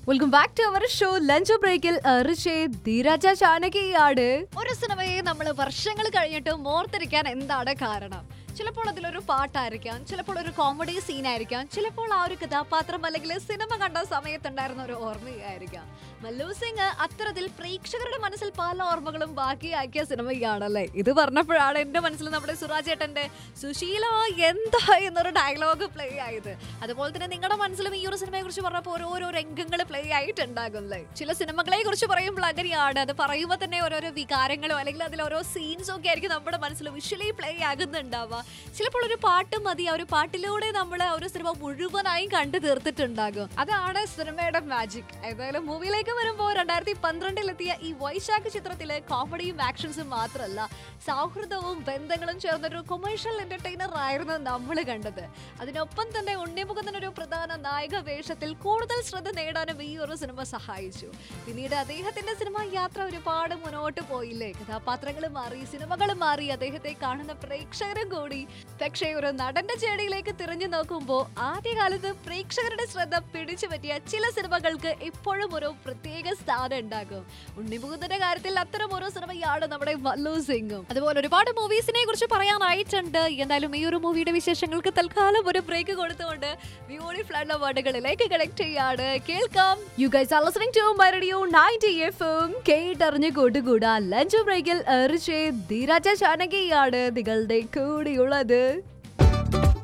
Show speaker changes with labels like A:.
A: welcome back to our show lunch ബ്രേക്കിൽ ഋഷേ ധീരജ ചാനകിയാണ്
B: ഒരു സിനിമയെ നമ്മൾ വർഷങ്ങൾ കഴിഞ്ഞിട്ട് ഓർത്തിരിക്കാൻ എന്താണ് കാരണം ചിലപ്പോൾ അതിലൊരു പാട്ടായിരിക്കാം ചിലപ്പോൾ ഒരു കോമഡി സീനായിരിക്കാം ചിലപ്പോൾ ആ ഒരു കഥാപാത്രം അല്ലെങ്കിൽ സിനിമ കണ്ട സമയത്തുണ്ടായിരുന്ന ഒരു ഓർമ്മയായിരിക്കാം മല്ലു സിംഗ് അത്തരത്തിൽ പ്രേക്ഷകരുടെ മനസ്സിൽ പല ഓർമ്മകളും ബാക്കിയാക്കിയ സിനിമയാണല്ലേ ഇത് പറഞ്ഞപ്പോഴാണ് എന്റെ മനസ്സിൽ നമ്മുടെ സുരാജ് ഏട്ടന്റെ സുശീലോ എന്താ എന്നൊരു ഡയലോഗ് പ്ലേ ആയത് അതുപോലെ തന്നെ നിങ്ങളുടെ മനസ്സിലും ഈ ഒരു സിനിമയെ കുറിച്ച് പറഞ്ഞപ്പോൾ ഓരോരോ രംഗങ്ങൾ പ്ലേ ആയിട്ടുണ്ടാകും അല്ലേ ചില സിനിമകളെ കുറിച്ച് പറയുമ്പോൾ അങ്ങനെയാണ് അത് പറയുമ്പോൾ തന്നെ ഓരോരോ വികാരങ്ങളോ അല്ലെങ്കിൽ അതിൽ ഓരോ സീൻസോ ഒക്കെ ആയിരിക്കും നമ്മുടെ മനസ്സിൽ വിഷ്വലി പ്ലേ ആകുന്നുണ്ടാവുക ചിലപ്പോൾ ഒരു പാട്ട് മതി ആ ഒരു പാട്ടിലൂടെ നമ്മൾ ഒരു സിനിമ മുഴുവനായും കണ്ടു തീർത്തിട്ടുണ്ടാകും അതാണ് സിനിമയുടെ മാജിക് ഏതായാലും മൂവിയിലേക്ക് വരുമ്പോൾ രണ്ടായിരത്തി പന്ത്രണ്ടിലെത്തിയ ഈ വൈശാഖ് ചിത്രത്തിലെ കോമഡിയും ആക്ഷൻസും മാത്രമല്ല സൗഹൃദവും ബന്ധങ്ങളും ചേർന്നൊരു കൊമേഴ്ഷ്യൽ എന്റർടൈനർ ആയിരുന്നു നമ്മൾ കണ്ടത് അതിനൊപ്പം തന്നെ ഉണ്ണിമുഖത്തിന് ഒരു പ്രധാന നായക വേഷത്തിൽ കൂടുതൽ ശ്രദ്ധ നേടാനും ഈ ഒരു സിനിമ സഹായിച്ചു പിന്നീട് അദ്ദേഹത്തിന്റെ സിനിമ യാത്ര ഒരുപാട് മുന്നോട്ട് പോയില്ലേ കഥാപാത്രങ്ങൾ മാറി സിനിമകൾ മാറി അദ്ദേഹത്തെ കാണുന്ന പ്രേക്ഷകരും കൂടി പക്ഷേ ഒരു നടന്റെ ചേടിയിലേക്ക് തിരിഞ്ഞു നോക്കുമ്പോൾ ആദ്യകാലത്ത് പ്രേക്ഷകരുടെ ശ്രദ്ധ പിടിച്ചു പറ്റിയ ചില സിനിമകൾക്ക് ഇപ്പോഴും ഒരു പ്രത്യേക സ്ഥാനം ഉണ്ടാകും ഉണ്ണിമുഖത്തിന്റെ കാര്യത്തിൽ അത്തരം ഒരു സിനിമയാണ് നമ്മുടെ മല്ലു സിംഗും അതുപോലെ ഒരുപാട് മൂവീസിനെ കുറിച്ച് പറയാനായിട്ടുണ്ട് എന്തായാലും ഈ ഒരു മൂവിയുടെ വിശേഷങ്ങൾക്ക് തൽക്കാലം ഒരു ബ്രേക്ക് കൊടുത്തുകൊണ്ട് ബ്യൂട്ടിഫുൾ ആയിട്ടുള്ള വേർഡുകളിലേക്ക് കണക്ട് ചെയ്യാണ് കേൾക്കാം
A: you guys are listening to my radio 90 FM കേട്ടറിഞ്ഞ് കൂട്ടുകൂടാ ലഞ്ച് ബ്രേക്കിൽ ഋഷേ ധീരജ ചാനകിയാണ് നിങ്ങളുടെ കൂടെയുള്ളത്